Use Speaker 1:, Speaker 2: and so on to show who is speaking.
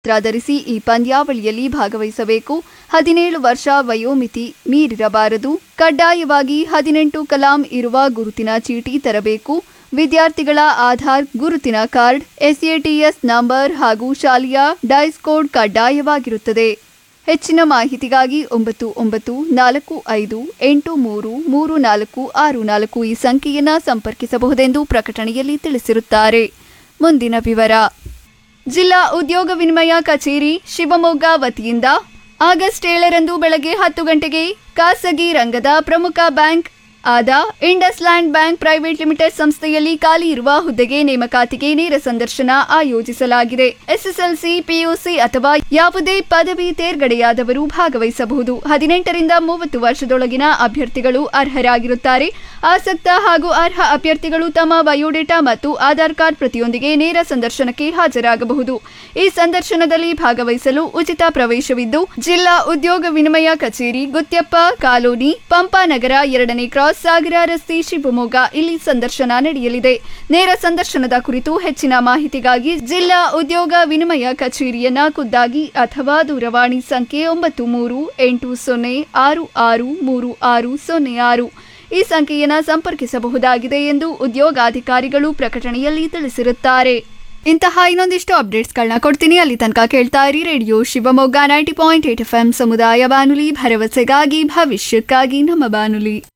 Speaker 1: ವಸ್ತ್ರ ಧರಿಸಿ ಈ ಪಂದ್ಯಾವಳಿಯಲ್ಲಿ ಭಾಗವಹಿಸಬೇಕು ಹದಿನೇಳು ವರ್ಷ ವಯೋಮಿತಿ ಮೀರಿರಬಾರದು ಕಡ್ಡಾಯವಾಗಿ ಹದಿನೆಂಟು ಕಲಾಂ ಇರುವ ಗುರುತಿನ ಚೀಟಿ ತರಬೇಕು ವಿದ್ಯಾರ್ಥಿಗಳ ಆಧಾರ್ ಗುರುತಿನ ಕಾರ್ಡ್ ಎಸ್ಎಟಿಎಸ್ ನಂಬರ್ ಹಾಗೂ ಶಾಲೆಯ ಡೈಸ್ ಕೋಡ್ ಕಡ್ಡಾಯವಾಗಿರುತ್ತದೆ ಹೆಚ್ಚಿನ ಮಾಹಿತಿಗಾಗಿ ಒಂಬತ್ತು ಒಂಬತ್ತು ನಾಲ್ಕು ಐದು ಎಂಟು ಮೂರು ಮೂರು ನಾಲ್ಕು ಆರು ನಾಲ್ಕು ಈ ಸಂಖ್ಯೆಯನ್ನು ಸಂಪರ್ಕಿಸಬಹುದೆಂದು ಪ್ರಕಟಣೆಯಲ್ಲಿ ತಿಳಿಸಿರುತ್ತಾರೆ ಮುಂದಿನ ವಿವರ ಜಿಲ್ಲಾ ಉದ್ಯೋಗ ವಿನಿಮಯ ಕಚೇರಿ ಶಿವಮೊಗ್ಗ ವತಿಯಿಂದ ಆಗಸ್ಟ್ ಏಳರಂದು ಬೆಳಗ್ಗೆ ಹತ್ತು ಗಂಟೆಗೆ ಖಾಸಗಿ ರಂಗದ ಪ್ರಮುಖ ಬ್ಯಾಂಕ್ ಆದ IndusInd bank private limited ಸಂಸ್ಥೆಯಲ್ಲಿ ಖಾಲಿ ಇರುವ ಹುದ್ದೆಗೆ ನೇಮಕಾತಿಗೆ ನೇರ ಸಂದರ್ಶನ ಆಯೋಜಿಸಲಾಗಿದೆ ಎಸ್ಎಸ್ಎಲ್ಸಿ ಪಿಯುಸಿ ಅಥವಾ ಯಾವುದೇ ಪದವಿ ತೇರ್ಗಡೆಯಾದವರು ಭಾಗವಹಿಸಬಹುದು ಹದಿನೆಂಟರಿಂದ ಮೂವತ್ತು ವರ್ಷದೊಳಗಿನ ಅಭ್ಯರ್ಥಿಗಳು ಅರ್ಹರಾಗಿರುತ್ತಾರೆ ಆಸಕ್ತ ಹಾಗೂ ಅರ್ಹ ಅಭ್ಯರ್ಥಿಗಳು ತಮ್ಮ ಬಯೋಡೇಟಾ ಮತ್ತು ಆಧಾರ್ ಕಾರ್ಡ್ ಪ್ರತಿಯೊಂದಿಗೆ ನೇರ ಸಂದರ್ಶನಕ್ಕೆ ಹಾಜರಾಗಬಹುದು ಈ ಸಂದರ್ಶನದಲ್ಲಿ ಭಾಗವಹಿಸಲು ಉಚಿತ ಪ್ರವೇಶವಿದ್ದು ಜಿಲ್ಲಾ ಉದ್ಯೋಗ ವಿನಿಮಯ ಕಚೇರಿ ಗುತ್ಯಪ್ಪ ಕಾಲೋನಿ ಪಂಪಾನಗರ ಎರಡನೇ ಕ್ರಾಸ್ ಸಾಗರ ರಸ್ತೆ ಶಿವಮೊಗ್ಗ ಇಲ್ಲಿ ಸಂದರ್ಶನ ನಡೆಯಲಿದೆ ನೇರ ಸಂದರ್ಶನದ ಕುರಿತು ಹೆಚ್ಚಿನ ಮಾಹಿತಿಗಾಗಿ ಜಿಲ್ಲಾ ಉದ್ಯೋಗ ವಿನಿಮಯ ಕಚೇರಿಯನ್ನ ಖುದ್ದಾಗಿ ಅಥವಾ ದೂರವಾಣಿ ಸಂಖ್ಯೆ ಒಂಬತ್ತು ಮೂರು ಎಂಟು ಸೊನ್ನೆ ಆರು ಆರು ಮೂರು ಆರು ಸೊನ್ನೆ ಆರು ಈ ಸಂಖ್ಯೆಯನ್ನು ಸಂಪರ್ಕಿಸಬಹುದಾಗಿದೆ ಎಂದು ಉದ್ಯೋಗಾಧಿಕಾರಿಗಳು ಪ್ರಕಟಣೆಯಲ್ಲಿ ತಿಳಿಸಿರುತ್ತಾರೆ ಇಂತಹ ಇನ್ನೊಂದಿಷ್ಟು ಅಪ್ಡೇಟ್ಸ್ಗಳನ್ನ ಕೊಡ್ತೀನಿ ಅಲ್ಲಿ ತನಕ ಕೇಳ್ತಾ ಇರಿ radio Shivamogga ninety point eight F M ಸಮುದಾಯ ಬಾನುಲಿ ಭರವಸೆಗಾಗಿ ಭವಿಷ್ಯಕ್ಕಾಗಿ ನಮ್ಮ ಬಾನುಲಿ